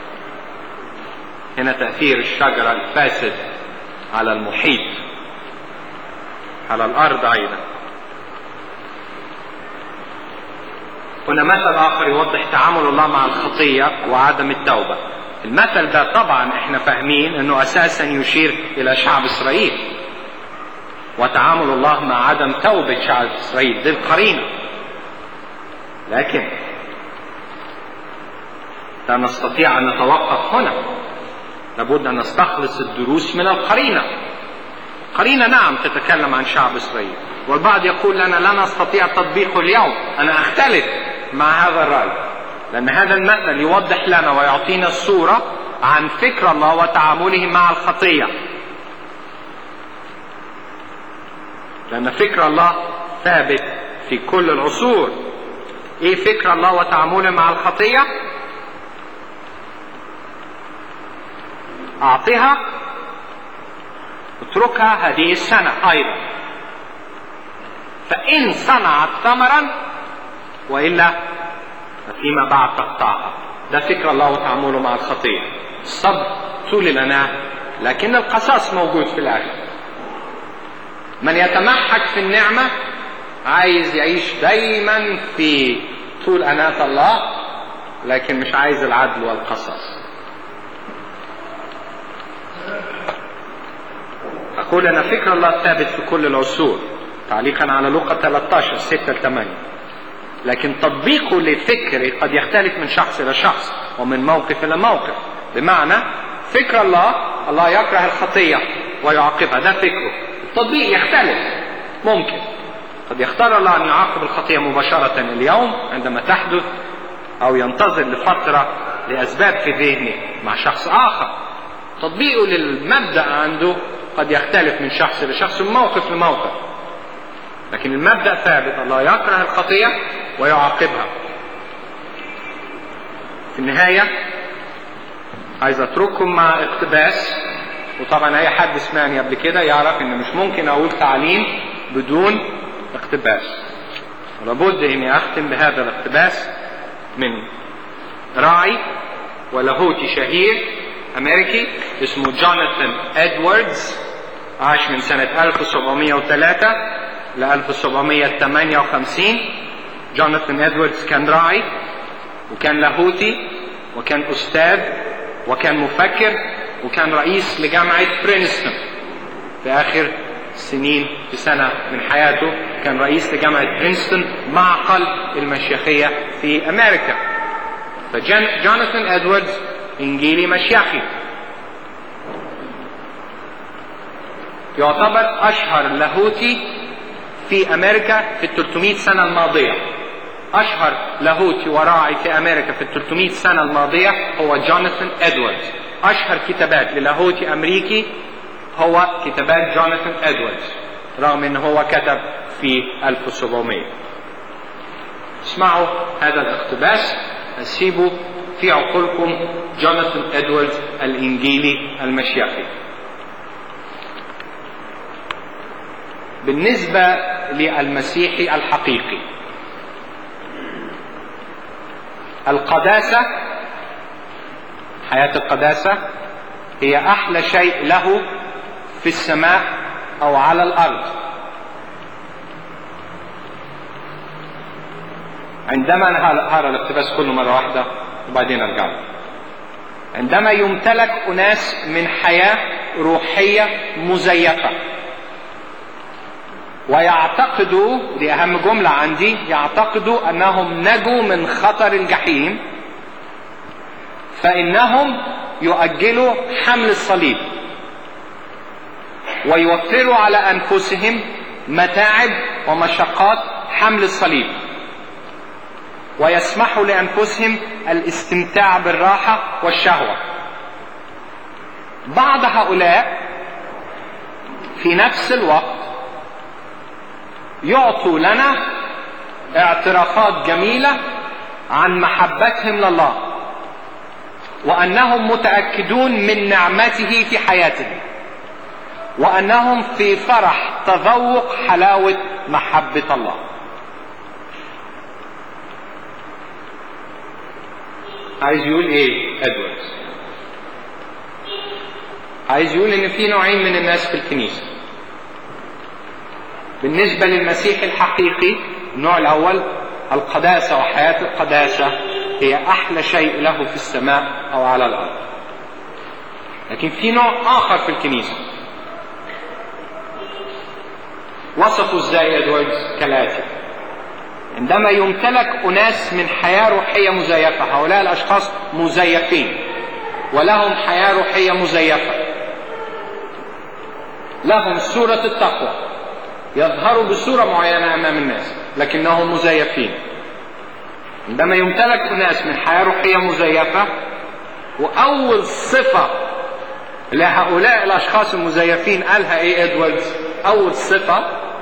هنا تأثير الشجرة الفاسد على المحيط على الأرض أيضا هنا مثل آخر يوضح تعامل الله مع الخطية وعدم التوبة المثل ده طبعا احنا فاهمين انه اساسا يشير الى شعب اسرائيل وتعامل الله مع عدم توبة شعب اسرائيل دي القرينة لكن لا نستطيع ان نتوقف هنا لابد ان نستخلص الدروس من القرينة قرينة نعم تتكلم عن شعب اسرائيل والبعض يقول لنا لا نستطيع تطبيقه اليوم انا اختلف مع هذا الرأي لأن هذا المثل يوضح لنا ويعطينا الصورة عن فكر الله وتعامله مع الخطية لأن فكر الله ثابت في كل العصور إيه فكر الله وتعامله مع الخطية أعطها اتركها هذه السنة أيضا فإن صنعت ثمرا وإلا فيما بعد تقطعها ده فكر الله وتعامله مع الخطية الصبر طول الأناة لكن القصاص موجود في الآخر من يتمحك في النعمة عايز يعيش دايما في طول أناة الله لكن مش عايز العدل والقصاص أقول أن فكر الله ثابت في كل العصور تعليقا على لوقا 13 6 ل 8 لكن تطبيقه لفكره قد يختلف من شخص الى شخص ومن موقف الى موقف بمعنى فكر الله الله يكره الخطيه ويعاقبها ده فكره التطبيق يختلف ممكن قد يختار الله ان يعاقب الخطيه مباشره اليوم عندما تحدث او ينتظر لفتره لاسباب في ذهنه مع شخص اخر تطبيقه للمبدا عنده قد يختلف من شخص لشخص من موقف لموقف لكن المبدا ثابت الله يكره الخطيه ويعاقبها في النهايه عايز اترككم مع اقتباس وطبعا اي حد سمعني قبل كده يعرف ان مش ممكن اقول تعليم بدون اقتباس ولابد اني اختم بهذا الاقتباس من راعي ولاهوتي شهير امريكي اسمه جوناثان ادواردز عاش من سنة 1703 ل 1758 جوناثان ادواردز كان راعي وكان لاهوتي وكان استاذ وكان مفكر وكان رئيس لجامعة برينستون في آخر سنين في سنة من حياته كان رئيس لجامعة برينستون معقل المشيخية في أمريكا فجوناثان ادواردز إنجيلي مشيخي يعتبر أشهر لاهوتي في أمريكا في ال 300 سنة الماضية أشهر لاهوتي وراعي في أمريكا في ال 300 سنة الماضية هو جوناثان إدواردز أشهر كتابات للاهوتي أمريكي هو كتابات جوناثان إدواردز رغم أنه هو كتب في 1700 اسمعوا هذا الاقتباس سيبوا في عقولكم جوناثان إدواردز الإنجيلي المشيخي بالنسبة للمسيحي الحقيقي القداسة حياة القداسة هي أحلى شيء له في السماء أو على الأرض عندما هقرا الاقتباس كله مرة واحدة وبعدين أرجع له عندما يمتلك أناس من حياة روحية مزيفة ويعتقدوا دي أهم جملة عندي يعتقدوا أنهم نجوا من خطر الجحيم فإنهم يؤجلوا حمل الصليب ويوفروا على أنفسهم متاعب ومشقات حمل الصليب ويسمحوا لأنفسهم الاستمتاع بالراحة والشهوة بعض هؤلاء في نفس الوقت يعطوا لنا اعترافات جميلة عن محبتهم لله وأنهم متأكدون من نعمته في حياتهم وأنهم في فرح تذوق حلاوة محبة الله عايز يقول ايه ادواردز عايز يقول ان في نوعين من الناس في الكنيسه بالنسبة للمسيح الحقيقي النوع الأول القداسة وحياة القداسة هي أحلى شيء له في السماء أو على الأرض لكن في نوع آخر في الكنيسة وصفوا ازاي ادواردز كالاتي عندما يمتلك أناس من حياة روحية مزيفة هؤلاء الأشخاص مزيفين ولهم حياة روحية مزيفة لهم سورة التقوى يظهروا بصورة معينة أمام الناس لكنهم مزيفين عندما يمتلك أناس من حياة روحية مزيفة وأول صفة لهؤلاء الأشخاص المزيفين قالها إيه إدواردز أول صفة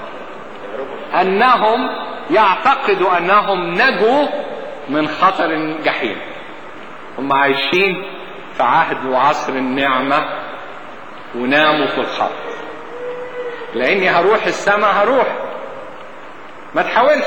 أنهم يعتقدوا أنهم نجوا من خطر الجحيم هم عايشين في عهد وعصر النعمة وناموا في الخطر لاني هروح السماء هروح ما تحاولش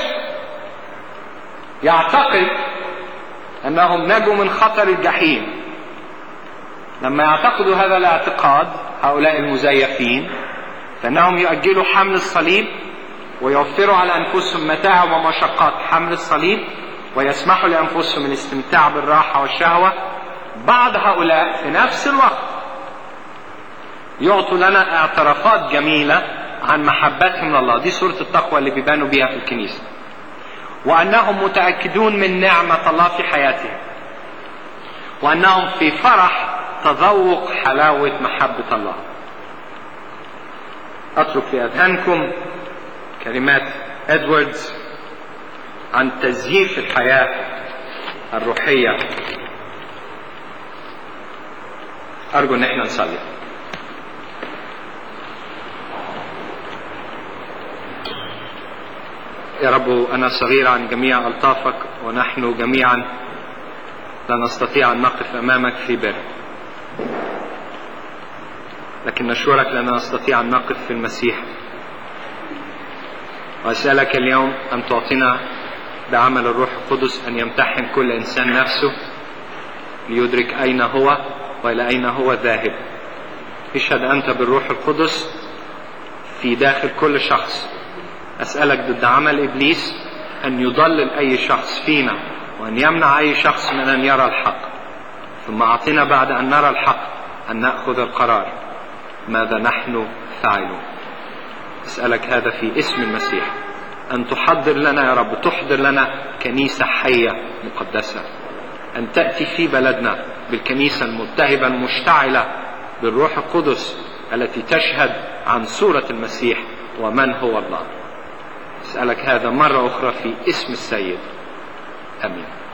يعتقد انهم نجوا من خطر الجحيم لما يعتقدوا هذا الاعتقاد هؤلاء المزيفين فانهم يؤجلوا حمل الصليب ويوفروا على انفسهم متاعب ومشقات حمل الصليب ويسمحوا لانفسهم الاستمتاع بالراحه والشهوه بعض هؤلاء في نفس الوقت يعطوا لنا اعترافات جميلة عن محبتهم لله دي صورة التقوى اللي بيبانوا بيها في الكنيسة وأنهم متأكدون من نعمة الله في حياتهم وأنهم في فرح تذوق حلاوة محبة الله أترك في أذهانكم كلمات إدواردز عن تزييف الحياة الروحية أرجو أن احنا نصلي يا رب أنا صغير عن جميع ألطافك ونحن جميعا لا نستطيع أن نقف أمامك في بر لكن نشكرك لأننا نستطيع أن نقف في المسيح وأسألك اليوم أن تعطينا بعمل الروح القدس أن يمتحن كل إنسان نفسه ليدرك أين هو وإلى أين هو ذاهب اشهد أنت بالروح القدس في داخل كل شخص أسألك ضد عمل إبليس أن يضلل أي شخص فينا وأن يمنع أي شخص من أن يرى الحق ثم أعطنا بعد أن نرى الحق أن نأخذ القرار ماذا نحن فاعلون أسألك هذا في اسم المسيح أن تحضر لنا يا رب تحضر لنا كنيسة حية مقدسة أن تأتي في بلدنا بالكنيسة الملتهبة المشتعلة بالروح القدس التي تشهد عن صورة المسيح ومن هو الله أسألك هذا مرة أخرى في اسم السيد امين